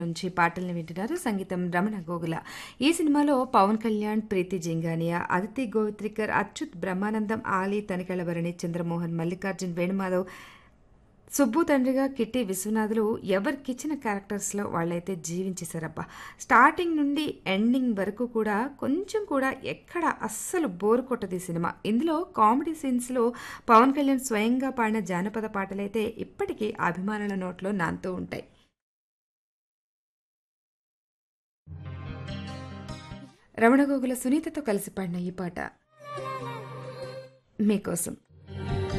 నుంచి పాటల్ని వింటున్నారు సంగీతం రమణ గోగుల ఈ సినిమాలో పవన్ కళ్యాణ్ ప్రీతి జింగానియా అదితి గోవిత్రికర్ అచ్యుత్ బ్రహ్మానందం ఆలీ తనికెళ్లవరణి చంద్రమోహన్ మల్లికార్జున్ వేణుమాధవ్ సుబ్బు తండ్రిగా కిట్టి విశ్వనాథులు ఎవరికిచ్చిన క్యారెక్టర్స్లో వాళ్ళైతే జీవించేశారబ్బా స్టార్టింగ్ నుండి ఎండింగ్ వరకు కూడా కొంచెం కూడా ఎక్కడ అస్సలు బోరు కొట్టదు ఈ సినిమా ఇందులో కామెడీ సీన్స్లో పవన్ కళ్యాణ్ స్వయంగా పాడిన జానపద పాటలైతే ఇప్పటికీ అభిమానుల నోట్లో నాంతూ ఉంటాయి రమణ గోగుల సునీతతో కలిసి పాడిన ఈ పాట మీకోసం